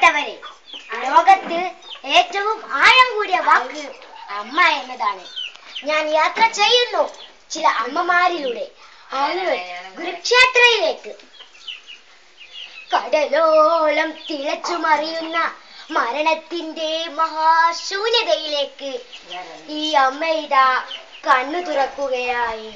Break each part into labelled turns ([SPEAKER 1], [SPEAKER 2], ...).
[SPEAKER 1] പ്രിയപ്പെട്ടവരെ ലോകത്ത് ഏറ്റവും ആഴം കൂടിയ വാക്ക് അമ്മ എന്നതാണ് ഞാൻ യാത്ര ചെയ്യുന്നു ചില അമ്മമാരിലൂടെ അങ്ങ് കുരുക്ഷേത്രയിലേക്ക് കടലോളം തിളച്ചു മറിയുന്ന മരണത്തിന്റെ മഹാശൂന്യതയിലേക്ക് ഈ അമ്മ ഇതാ കണ്ണു തുറക്കുകയായി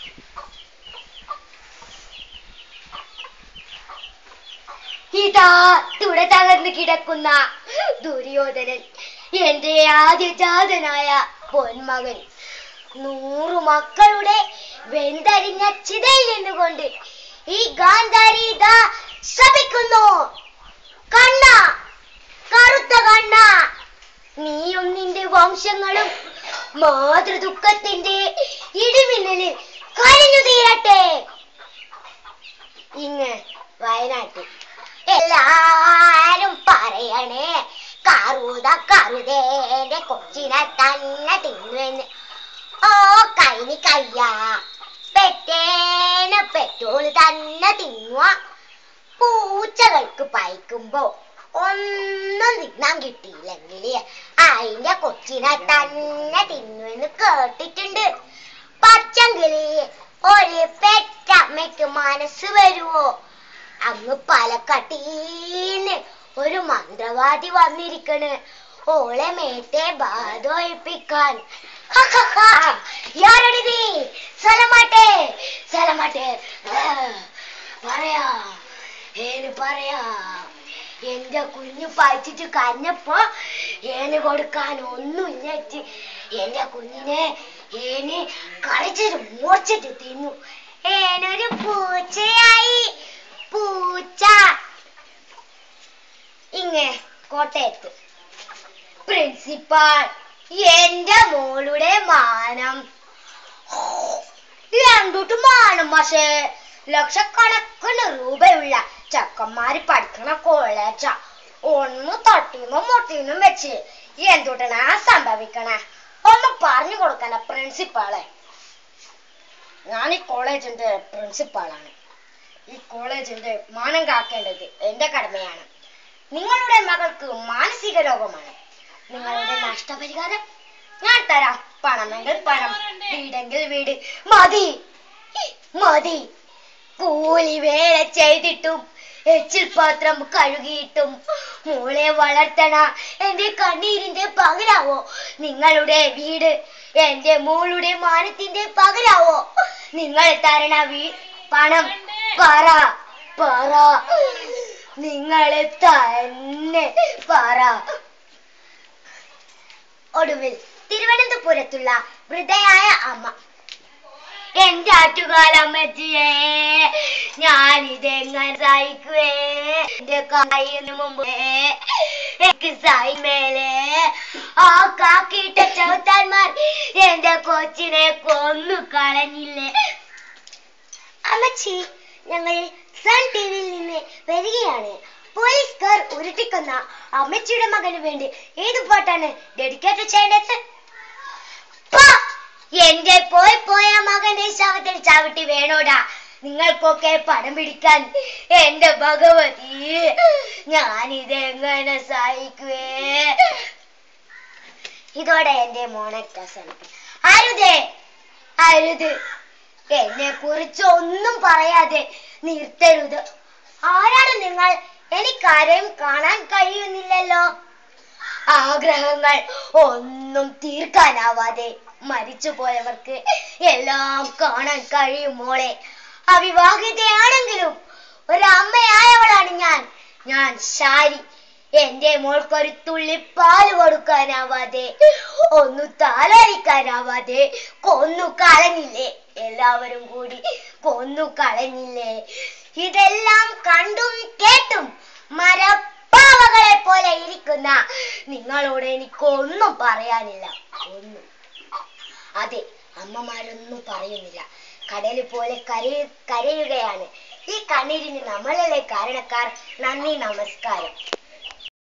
[SPEAKER 1] ഇതാ തുട തകർന്നു കിടക്കുന്ന ദുര്യോധനൻ എന്റെ ആദ്യജാതനായ പൊന്മകൻ നൂറു മക്കളുടെ വെന്തരിഞ്ഞ ചിതയിൽ നിന്നുകൊണ്ട് ഈ ഗാന്ധാരി ഇതാ ശപിക്കുന്നു കണ്ണ കറുത്ത കണ്ണ നീയും നിന്റെ വംശങ്ങളും മാതൃദുഃഖത്തിന്റെ ഇടിമിന്നലിൽ കഴിഞ്ഞു തീരട്ടെ ഇങ്ങ് വയനാട്ടിൽ എല്ലാരും പറയണേ കറുത കറുതേന്റെ കൊച്ചിനെ തന്നെ തിന്നുവെന്ന് ഓ കൈനി കയ്യ പെറ്റേന പെറ്റോള് തന്നെ തിന്നുക പൂച്ചകൾക്ക് പയക്കുമ്പോ ഒന്നും തിന്നാൻ കിട്ടിയില്ലെങ്കിൽ അതിന്റെ കൊച്ചിനെ തന്നെ തിന്നുവെന്ന് കേട്ടിട്ടുണ്ട് പച്ചങ്കിളി ഒരു പെറ്റമ്മയ്ക്ക് മനസ്സ് വരുവോ അങ്ങ് പാലക്കാട്ടീന്ന് ഒരു മന്ത്രവാദി വന്നിരിക്കണ് ഓളെ മേത്തെ ബാധോയിപ്പിക്കാൻ യാരടി നീ സ്ഥലമാട്ടെ സ്ഥലമാട്ടെ പറയാ ഏന് പറയാ എന്റെ കുഞ്ഞു പഴിച്ചിട്ട് കരഞ്ഞപ്പോ ഏന് കൊടുക്കാൻ ഒന്നുമില്ല ഇച്ച്. എന്റെ കുഞ്ഞിനെ ഏന് കളിച്ചിട്ട് മൂർച്ചിട്ട് തിന്നു ഏനൊരു പൂച്ചയായി പൂച്ച ഇങ്ങേ കോട്ടയത്ത് പ്രിൻസിപ്പാൾ എന്റെ മോളുടെ മാനം രണ്ടൂട്ട് മാനം പക്ഷേ ലക്ഷക്കണക്കിന് രൂപയുള്ള ചക്കന്മാര് പഠിക്കണ കോളേജ ഒന്ന് തട്ടിന്നും മുട്ടിന്നും വെച്ച് എന്തുട്ടനാ സംഭവിക്കണേ ഒന്ന് പറഞ്ഞു കൊടുക്കണ പ്രിൻസിപ്പാളെ ഞാൻ ഈ കോളേജിന്റെ പ്രിൻസിപ്പാളാണ് ഈ കോളേജിന്റെ മാനം കാക്കേണ്ടത് എന്റെ കടമയാണ് നിങ്ങളുടെ മകൾക്ക് മാനസിക രോഗമാണ് നിങ്ങളുടെ നഷ്ടപരിഹാരം ഞാൻ തരാം പണമെങ്കിൽ പണം വീടെങ്കിൽ വീട് മതി മതി കൂലി വേല ചെയ്തിട്ടും എച്ചിൽ പാത്രം കഴുകിയിട്ടും മോളെ വളർത്തണ എന്റെ കണ്ണീരിന്റെ പകരാവോ നിങ്ങളുടെ വീട് എന്റെ മോളുടെ മാനത്തിന്റെ പകരാവോ നിങ്ങൾ തരണ വീ പണം പറ പറ നിങ്ങൾ തന്നെ പറ ഒടുവിൽ തിരുവനന്തപുരത്തുള്ള വൃദ്ധയായ അമ്മ എന്റെ ആറ്റുകാലമ്മച്ചിയെ ഞാനിതെങ്ങനെ സഹിക്കുവേ എന്റെ കയ്യിന് മുമ്പ് എനിക്ക് സഹിമേലെ ആ കാക്കിയിട്ട ചവിട്ടാന്മാർ എന്റെ കൊച്ചിനെ കൊന്നു കളഞ്ഞില്ലേ അമ്മച്ചി ഞങ്ങൾ സൺ ടി വിയിൽ നിന്ന് വരികയാണ് പോലീസുകാർ ഉരുട്ടിക്കൊന്ന അമ്മച്ചിയുടെ മകന് വേണ്ടി ഏത് പാട്ടാണ് ഡെഡിക്കേറ്റ് ചെയ്യേണ്ടത് പോ! എന്റെ പോയി പോയ മകന്റെ ശവത്തിൽ ചവിട്ടി വേണോടാ നിങ്ങൾക്കൊക്കെ പടം പിടിക്കാൻ എന്റെ ഭഗവതി ഞാനിതെങ്ങനെ സഹിക്കുവേ ഇതോടെ എന്റെ മോണക്ക അരുതേ അരുത് എന്നെ കുറിച്ച് ഒന്നും പറയാതെ നിർത്തരുത് ആരാണ് നിങ്ങൾ എനിക്കാരെയും കാണാൻ കഴിയുന്നില്ലല്ലോ ആഗ്രഹങ്ങൾ ഒന്നും തീർക്കാനാവാതെ മരിച്ചു പോയവർക്ക് എല്ലാം കാണാൻ കഴിയും മോളെ അവിവാഹിതയാണെങ്കിലും ഒരമ്മയായവളാണ് ഞാൻ ഞാൻ ശാരി എന്റെ മോൾക്കൊരു തുള്ളി പാല് കൊടുക്കാനാവാതെ ഒന്നു താലോലിക്കാനാവാതെ കൊന്നു കളഞ്ഞില്ലേ എല്ലാവരും കൂടി കൊന്നു കളഞ്ഞില്ലേ ഇതെല്ലാം കണ്ടും കേട്ടും മരപ്പാവകളെ പോലെ ഇരിക്കുന്ന നിങ്ങളോട് എനിക്കൊന്നും പറയാനില്ല ഒന്നും അതെ അമ്മമാരൊന്നും പറയുന്നില്ല കടല് പോലെ കരയ കരയുകയാണ് ഈ കണ്ണീരിന് നമ്മളല്ലേ കാരണക്കാർ നന്ദി നമസ്കാരം